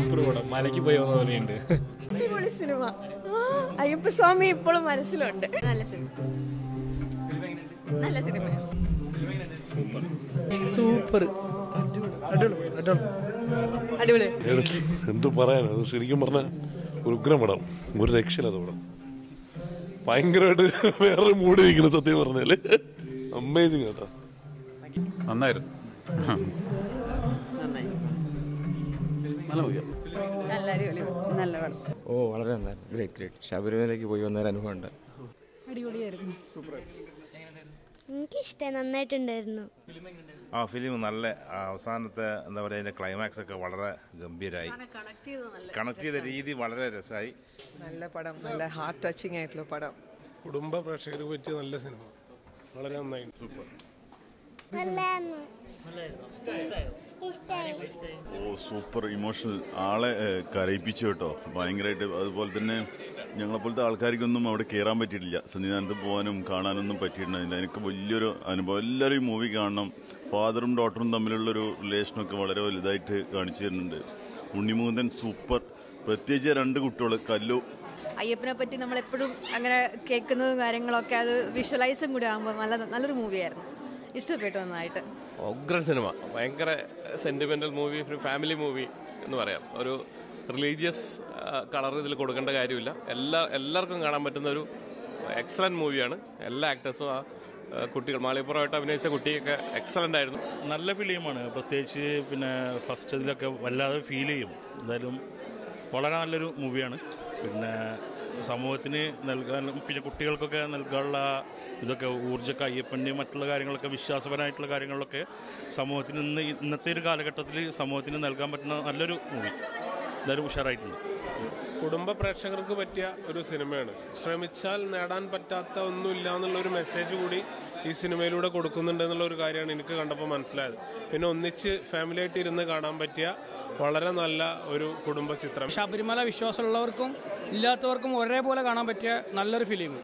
super പടം മലയ്ക്ക് പോയി വന്ന പോലെയുണ്ട് അടിപൊളി സിനിമ ആ, അയ്യപ്പസ്വാമി ഇപ്പോഴും മനസ്സിലുണ്ട് നല്ല സിനിമ നല്ല സിനിമ സൂപ്പർ അടിപൊളി എനിക്ക് എന്തു പറയാനാണ് ശരിക്കും പറഞ്ഞ ഒരു ഉഗ്രം പടം ഒരു രക്ഷയില്ലാത്ത പടം ഭയങ്കരമായിട്ട് വേറെ മൂടി നിൽക്കുന്നു സത്യം പറഞ്ഞാല് അമേസിങ് കേട്ടോ നന്നായിരുന്നു നല്ല അടിപൊളി നല്ല പടം ഓ വളരെ നന്നായിരുന്നു ഗ്രേറ്റ് ഗ്രേറ്റ് ശബരിമലയ്ക്ക് പോയി വന്നൊരു അനുഭവം ഉണ്ട് അടിപൊളിയായിരുന്നു എനിക്കിഷ്ടമായി നന്നായിട്ടുണ്ടായിരുന്നു ആ ഫിലിം നല്ല ആ, അവസാനത്തെ എന്താ പറയുക അതിന്റെ ക്ലൈമാക്സ് ഒക്കെ വളരെ ഗംഭീരമായി കണക്ട് ചെയ്ത രീതി വളരെ രസമായി നല്ല പടം നല്ല ഹാർട്ട് ടച്ചിങ് ആയിട്ടുള്ള പടം കുടുംബ പ്രേക്ഷകർക്ക് പറ്റിയ നല്ല സിനിമ വളരെ നന്നായി സൂപ്പർ നല്ലായിരുന്നു ഇഷ്ടമായി ഓ സൂപ്പർ ഇമോഷണൽ ആളെ ഏഹ്, കരയിപ്പിച്ചു കേട്ടോ ഭയങ്കരമായിട്ട് അതുപോലെ തന്നെ ഞങ്ങളെപ്പോലത്തെ ആൾക്കാർക്കൊന്നും അവിടെ കയറാൻ പറ്റിയിട്ടില്ല സന്നിധാനത്ത് പോകാനും കാണാനൊന്നും പറ്റിയിട്ടുണ്ടായില്ല എനിക്ക് വലിയൊരു അനുഭവം എല്ലാവരും ഈ മൂവി കാണണം ഫാദറും ഡോട്ടറും തമ്മിലുള്ളൊരു റിലേഷനൊക്കെ വളരെ വലുതായിട്ട് കാണിച്ചു തരുന്നുണ്ട് ഉണ്ണിമുകുന്ദൻ സൂപ്പർ പ്രത്യേകിച്ച് രണ്ട് കുട്ടികൾ കല്ലു അയ്യപ്പനെ പറ്റി നമ്മൾ എപ്പോഴും അങ്ങനെ കേൾക്കുന്നതും കാര്യങ്ങളൊക്കെ അത് വിഷ്വലൈസും കൂടി ആകുമ്പോൾ നല്ല നല്ലൊരു മൂവിയായിരുന്നു ഇഷ്ടപ്പെട്ടു നന്നായിട്ട് ഉഗ്രൻ സിനിമ ഭയങ്കര സെന്റിമെന്റൽ മൂവി ഒരു ഫാമിലി മൂവി എന്ന് പറയാം ഒരു റിലീജിയസ് കളർ ഇതിൽ കൊടുക്കേണ്ട കാര്യമില്ല എല്ലാ എല്ലാവർക്കും കാണാൻ പറ്റുന്ന ഒരു എക്സലന്റ് മൂവിയാണ് എല്ലാ ആക്ടേഴ്സും ആ ആ, കുട്ടികൾ മാളിപ്പുറമായിട്ട് അഭിനയിച്ച കുട്ടിയൊക്കെ എക്സലന്റ് ആയിരുന്നു നല്ല ഫിലിമാണ് പ്രത്യേകിച്ച് പിന്നെ ഫസ്റ്റ് ഇതിലൊക്കെ വല്ലാതെ ഫീൽ ചെയ്യും എന്തായാലും വളരെ നല്ലൊരു മൂവിയാണ് പിന്നെ സമൂഹത്തിന് നൽകാൻ പിന്നെ കുട്ടികൾക്കൊക്കെ നൽകാനുള്ള ഇതൊക്കെ ഊർജ്ജമൊക്കെ അയ്യപ്പൻ്റെയും മറ്റുള്ള കാര്യങ്ങളൊക്കെ വിശ്വാസപരമായിട്ടുള്ള കാര്യങ്ങളിലൊക്കെ സമൂഹത്തിന് ഇന്ന് ഇന്നത്തെ ഒരു കാലഘട്ടത്തിൽ സമൂഹത്തിന് നൽകാൻ പറ്റുന്ന നല്ലൊരു മൂവി എന്തായാലും ഉഷാറായിട്ടുണ്ട് കുടുംബ പ്രേക്ഷകർക്ക് പറ്റിയ ഒരു സിനിമയാണ് ശ്രമിച്ചാൽ നേടാൻ പറ്റാത്ത ഒന്നുമില്ല എന്നുള്ള ഒരു മെസ്സേജ് കൂടി ഈ സിനിമയിലൂടെ കൊടുക്കുന്നുണ്ട് എന്നുള്ള ഒരു കാര്യമാണ് എനിക്ക് കണ്ടപ്പോൾ മനസ്സിലായത് പിന്നെ ഒന്നിച്ച് ഫാമിലി ആയിട്ട് ഇരുന്ന് കാണാൻ പറ്റിയ വളരെ നല്ല ഒരു കുടുംബ ചിത്രം ശബരിമല വിശ്വാസമുള്ളവർക്കും ഇല്ലാത്തവർക്കും ഒരേപോലെ കാണാൻ പറ്റിയ നല്ലൊരു ഫിലിം